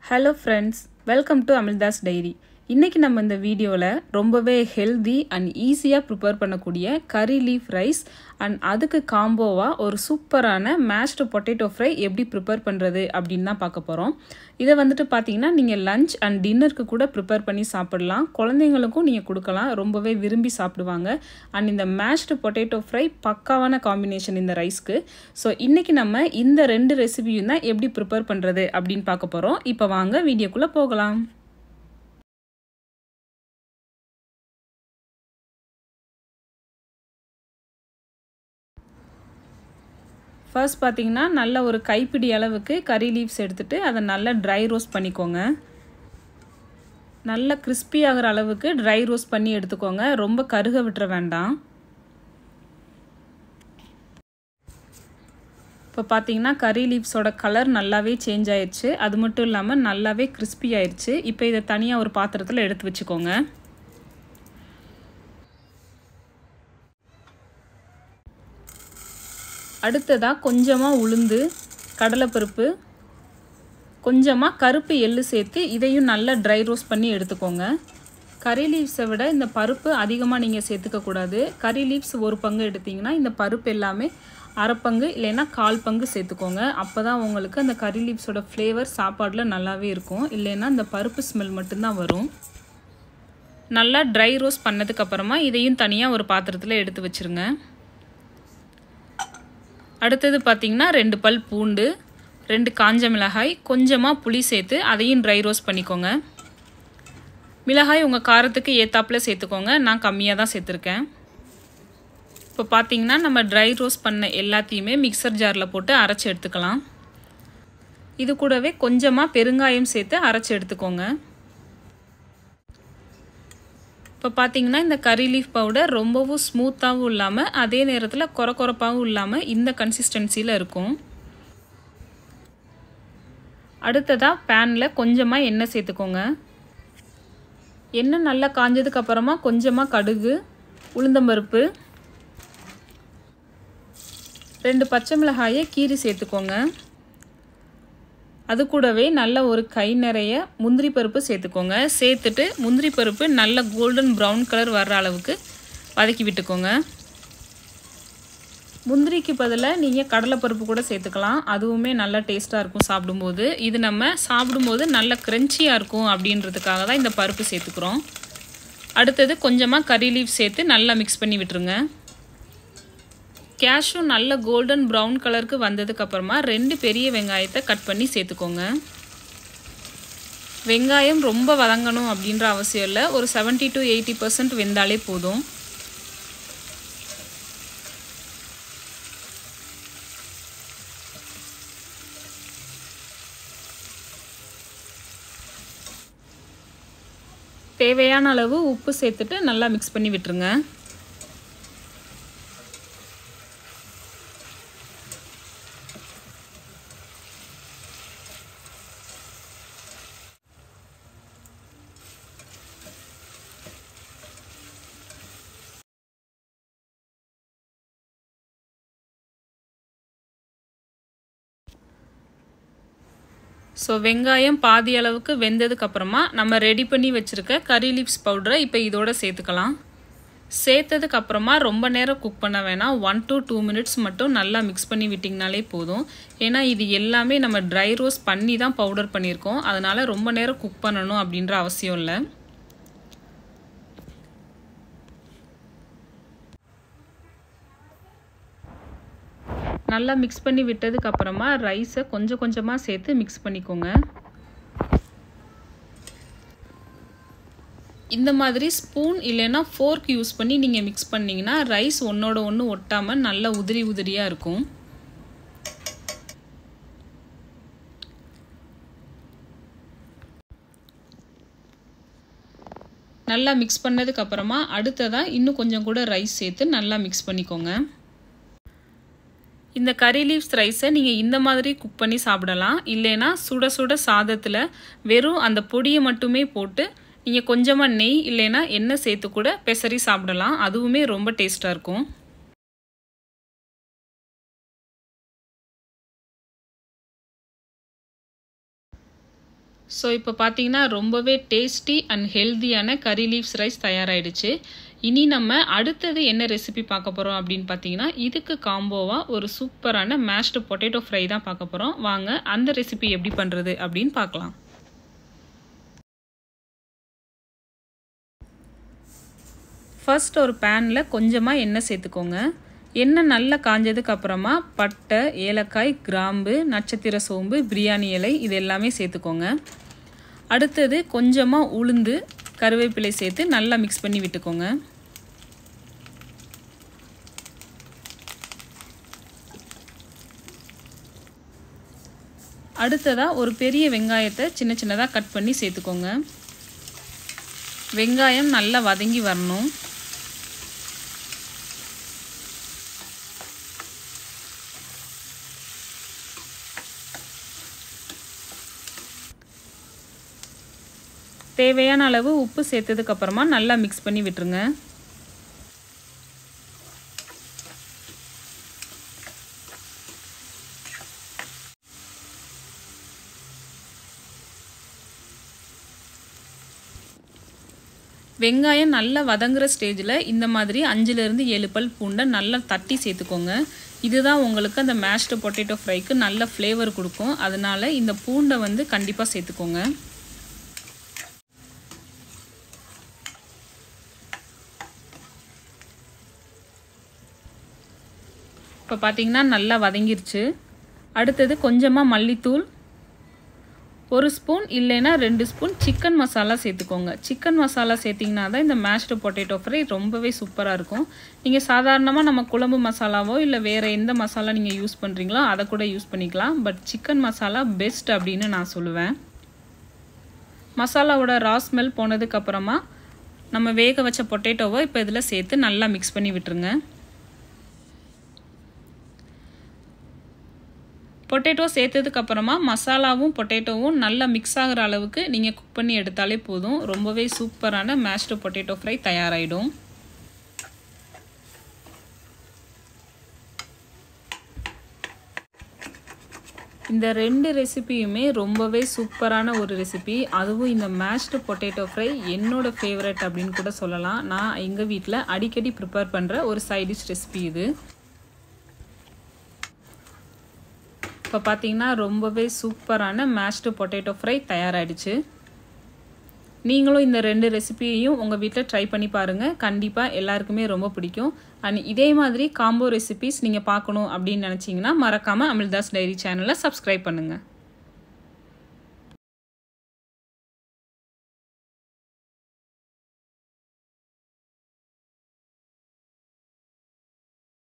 hello friends welcome to Amildas diary இன்றைக்கி நம்ம இந்த வீடியோவில் ரொம்பவே ஹெல்தி அண்ட் ஈஸியாக ப்ரிப்பேர் பண்ணக்கூடிய கறி லீஃப் ரைஸ் அண்ட் அதுக்கு காம்போவாக ஒரு சூப்பரான மேஷ்டு பொட்டேட்டோ ஃப்ரை எப்படி ப்ரிப்பேர் பண்ணுறது அப்படின்னு தான் பார்க்க போகிறோம் இதை வந்துட்டு பார்த்தீங்கன்னா நீங்கள் லஞ்ச் அண்ட் டின்னருக்கு கூட ப்ரிப்பேர் பண்ணி சாப்பிடலாம் குழந்தைங்களுக்கும் நீங்கள் கொடுக்கலாம் ரொம்பவே விரும்பி சாப்பிடுவாங்க அண்ட் இந்த மேஷ்டு பொட்டேட்டோ ஃப்ரை பக்காவான காம்பினேஷன் இந்த ரைஸ்க்கு ஸோ இன்றைக்கி நம்ம இந்த ரெண்டு ரெசிபியும் தான் எப்படி ப்ரிப்பேர் பண்ணுறது அப்படின்னு பார்க்க போகிறோம் இப்போ வாங்க வீடியோக்குள்ளே போகலாம் ஃபர்ஸ்ட் பார்த்தீங்கன்னா நல்ல ஒரு கைப்பிடி அளவுக்கு கறி லீவ்ஸ் எடுத்துகிட்டு அதை நல்லா ட்ரை ரோஸ்ட் பண்ணிக்கோங்க நல்லா கிறிஸ்பி ஆகிற அளவுக்கு ட்ரை ரோஸ்ட் பண்ணி எடுத்துக்கோங்க ரொம்ப கருக விட்டுற வேண்டாம் இப்போ பார்த்தீங்கன்னா கறி லீவ்ஸோட கலர் நல்லாவே சேஞ்ச் ஆயிடுச்சு அது மட்டும் இல்லாமல் நல்லாவே கிறிஸ்பி ஆயிடுச்சு இப்போ இதை தனியாக ஒரு பாத்திரத்தில் எடுத்து வச்சுக்கோங்க அடுத்ததாக கொஞ்சமாக உளுந்து கடலைப்பருப்பு கொஞ்சமாக கருப்பு எள்ளு சேர்த்து இதையும் நல்லா ட்ரை ரோஸ்ட் பண்ணி எடுத்துக்கோங்க கறி லீவ்ஸை விட இந்த பருப்பு அதிகமாக நீங்கள் சேர்த்துக்கக்கூடாது கறி லீவ்ஸ் ஒரு பங்கு எடுத்திங்கன்னா இந்த பருப்பு எல்லாமே அரை பங்கு இல்லைன்னா கால் பங்கு சேர்த்துக்கோங்க அப்போ தான் உங்களுக்கு அந்த கறி லீவ்ஸோட ஃப்ளேவர் சாப்பாடில் நல்லாவே இருக்கும் இல்லைன்னா இந்த பருப்பு ஸ்மெல் மட்டும்தான் வரும் நல்லா ட்ரை ரோஸ்ட் பண்ணதுக்கப்புறமா இதையும் தனியாக ஒரு பாத்திரத்தில் எடுத்து வச்சுருங்க அடுத்தது பார்த்திங்கன்னா ரெண்டு பல் பூண்டு ரெண்டு காஞ்ச மிளகாய் கொஞ்சமாக புளி சேர்த்து அதையும் ட்ரை ரோஸ்ட் பண்ணிக்கோங்க மிளகாய் உங்கள் காரத்துக்கு ஏத்தாப்பில் சேர்த்துக்கோங்க நான் கம்மியாக தான் சேர்த்துருக்கேன் இப்போ பார்த்தீங்கன்னா நம்ம ட்ரை ரோஸ்ட் பண்ண எல்லாத்தையுமே மிக்சர் ஜாரில் போட்டு அரைச்சி எடுத்துக்கலாம் இது கூடவே கொஞ்சமாக பெருங்காயம் சேர்த்து அரைச்சி எடுத்துக்கோங்க இப்போ பார்த்தீங்கன்னா இந்த கறி லீஃப் பவுடர் ரொம்பவும் ஸ்மூத்தாகவும் இல்லாமல் அதே நேரத்தில் குறை குறைப்பாகவும் இல்லாமல் இந்த கன்சிஸ்டன்சியில் இருக்கும் அடுத்ததாக பேனில் கொஞ்சமாக எண்ணெய் சேர்த்துக்கோங்க எண்ணெய் நல்லா காஞ்சதுக்கு அப்புறமா கொஞ்சமாக கடுகு உளுந்தம்பருப்பு ரெண்டு பச்சை மிளகாயை கீரி சேர்த்துக்கோங்க அது கூடவே நல்ல ஒரு கை நிறைய முந்திரி பருப்பு சேர்த்துக்கோங்க சேர்த்துட்டு முந்திரி பருப்பு நல்ல கோல்டன் ப்ரௌன் கலர் வர்ற அளவுக்கு வதக்கி விட்டுக்கோங்க முந்திரிக்கு பதிலாக நீங்கள் கடலைப்பருப்பு கூட சேர்த்துக்கலாம் அதுவுமே நல்லா டேஸ்ட்டாக இருக்கும் சாப்பிடும்போது இது நம்ம சாப்பிடும்போது நல்ல க்ரன்ச்சியாக இருக்கும் அப்படின்றதுக்காக தான் இந்த பருப்பு சேர்த்துக்கிறோம் அடுத்தது கொஞ்சமாக கறி லீவ் சேர்த்து நல்லா மிக்ஸ் பண்ணி விட்டுருங்க கேஷும் நல்ல கோல்டன் ப்ரௌன் கலருக்கு வந்ததுக்கப்புறமா ரெண்டு பெரிய வெங்காயத்தை கட் பண்ணி சேர்த்துக்கோங்க வெங்காயம் ரொம்ப வதங்கணும் அப்படின்ற அவசியம் இல்லை ஒரு செவன்ட்டி டு எயிட்டி பர்சன்ட் வெந்தாலே போதும் தேவையான அளவு உப்பு சேர்த்துட்டு நல்லா மிக்ஸ் பண்ணி விட்டுருங்க ஸோ வெங்காயம் பாதி அளவுக்கு வெந்ததுக்கப்புறமா நம்ம ரெடி பண்ணி வச்சுருக்க கறி லீவ்ஸ் பவுடரை இப்போ இதோட சேர்த்துக்கலாம் சேர்த்ததுக்கு அப்புறமா ரொம்ப நேரம் குக் பண்ண வேணாம் ஒன் டு டூ மினிட்ஸ் மட்டும் நல்லா மிக்ஸ் பண்ணி விட்டிங்கனாலே போதும் ஏன்னா இது எல்லாமே நம்ம ட்ரை ரோஸ்ட் பண்ணி தான் பவுடர் பண்ணியிருக்கோம் அதனால் ரொம்ப நேரம் குக் பண்ணணும் அப்படின்ற அவசியம் இல்லை நல்லா மிக்ஸ் பண்ணி விட்டதுக்கு அப்புறமா ரைஸை கொஞ்சம் கொஞ்சமாக சேர்த்து மிக்ஸ் பண்ணிக்கோங்க இந்த மாதிரி ஸ்பூன் இல்லைன்னா ஃபோர்க் யூஸ் பண்ணி நீங்கள் மிக்ஸ் பண்ணிங்கன்னா ரைஸ் ஒன்றோட ஒன்று ஒட்டாமல் நல்லா உதிரி உதிரியாக இருக்கும் நல்லா மிக்ஸ் பண்ணதுக்கு அப்புறமா அடுத்ததாக இன்னும் கொஞ்சம் கூட ரைஸ் சேர்த்து நல்லா மிக்ஸ் பண்ணிக்கோங்க இந்த கறி லீவ்ஸ் ரைஸை நீங்கள் இந்த மாதிரி குக் பண்ணி சாப்பிடலாம் இல்லைன்னா சுட சுட சாதத்தில் வெறும் அந்த பொடியை மட்டுமே போட்டு நீங்கள் கொஞ்சமாக நெய் இல்லைன்னா எண்ணெய் சேர்த்து கூட பெசரி சாப்பிடலாம் அதுவுமே ரொம்ப டேஸ்ட்டாக இருக்கும் ஸோ இப்போ பார்த்தீங்கன்னா ரொம்பவே டேஸ்டி அண்ட் ஹெல்த்தியான கறி லீவ்ஸ் ரைஸ் தயாராகிடுச்சு இனி நம்ம அடுத்தது என்ன ரெசிபி பார்க்க போகிறோம் அப்படின்னு பார்த்தீங்கன்னா இதுக்கு காம்போவாக ஒரு சூப்பரான மேஷ்டு பொட்டேட்டோ ஃப்ரை தான் பார்க்க போகிறோம் வாங்க அந்த ரெசிபி எப்படி பண்ணுறது அப்படின்னு பார்க்கலாம் ஃபர்ஸ்ட் ஒரு பேனில் கொஞ்சமாக எண்ணெய் சேர்த்துக்கோங்க எண்ணெய் நல்லா காஞ்சதுக்கு அப்புறமா பட்டை ஏலக்காய் கிராம்பு நட்சத்திர சோம்பு பிரியாணி இலை இது எல்லாமே சேர்த்துக்கோங்க அடுத்தது கொஞ்சமாக உளுந்து கருவேப்பிலை சேர்த்து நல்லா மிக்ஸ் பண்ணி விட்டுக்கோங்க அடுத்ததாக ஒரு பெரிய வெங்காயத்தை சின்ன சின்னதாக கட் பண்ணி சேர்த்துக்கோங்க வெங்காயம் நல்லா வதங்கி வரணும் தேவையான அளவு உப்பு சேர்த்ததுக்கு அப்புறமா நல்லா மிக்ஸ் பண்ணி விட்டுருங்க வெங்காயம் நல்லா வதங்குற ஸ்டேஜில் இந்த மாதிரி அஞ்சுலேருந்து ஏழு பல் பூண்டை நல்லா தட்டி சேர்த்துக்கோங்க இதுதான் உங்களுக்கு அந்த மேஷ்டு பொட்டேட்டோ ஃப்ரைக்கு நல்ல ஃப்ளேவர் கொடுக்கும் அதனால் இந்த பூண்டை வந்து கண்டிப்பாக சேர்த்துக்கோங்க இப்போ பார்த்தீங்கன்னா நல்லா வதங்கிருச்சு அடுத்தது கொஞ்சமாக மல்லித்தூள் ஒரு ஸ்பூன் இல்லைன்னா ரெண்டு ஸ்பூன் சிக்கன் மசாலா சேர்த்துக்கோங்க சிக்கன் மசாலா சேர்த்திங்கன்னா தான் இந்த மேஷ்டு பொட்டேட்டோ ஃப்ரை ரொம்பவே சூப்பராக இருக்கும் நீங்கள் சாதாரணமாக நம்ம குழம்பு மசாலாவோ இல்லை வேறு எந்த மசாலா நீங்கள் யூஸ் பண்ணுறீங்களோ அதை கூட யூஸ் பண்ணிக்கலாம் பட் சிக்கன் மசாலா பெஸ்ட் அப்படின்னு நான் சொல்லுவேன் மசாலாவோட ரா ஸ்மெல் போனதுக்கப்புறமா நம்ம வேக வச்ச பொட்டேட்டோவை இப்போ இதில் சேர்த்து நல்லா மிக்ஸ் பண்ணி விட்டுருங்க பொட்டேட்டோ சேர்த்ததுக்கு அப்புறமா மசாலாவும் பொட்டேட்டோவும் நல்லா மிக்ஸ் ஆகிற அளவுக்கு நீங்கள் குக் பண்ணி எடுத்தாலே போதும் ரொம்பவே சூப்பரான மேஷ்டு பொட்டேட்டோ ஃப்ரை தயாராகிடும் இந்த ரெண்டு ரெசிபியுமே ரொம்பவே சூப்பரான ஒரு ரெசிபி அதுவும் இந்த மேஷ்டு பொட்டேட்டோ ஃப்ரை என்னோட ஃபேவரட் அப்படின்னு கூட சொல்லலாம் நான் எங்கள் வீட்டில் அடிக்கடி ப்ரிப்பேர் பண்ணுற ஒரு சைடிஷ் ரெசிபி இது இப்போ பார்த்தீங்கன்னா ரொம்பவே சூப்பரான மேஷ்டு பொட்டேட்டோ ஃப்ரை தயாராகிடுச்சு நீங்களும் இந்த ரெண்டு ரெசிபியையும் உங்கள் வீட்டில் ட்ரை பண்ணி பாருங்கள் கண்டிப்பாக எல்லாருக்குமே ரொம்ப பிடிக்கும் அண்ட் இதே மாதிரி காம்போ ரெசிபிஸ் நீங்கள் பார்க்கணும் அப்படின்னு நினச்சிங்கன்னா மறக்காமல் அமில்தாஸ் டைரி சேனலை சப்ஸ்கிரைப் பண்ணுங்கள்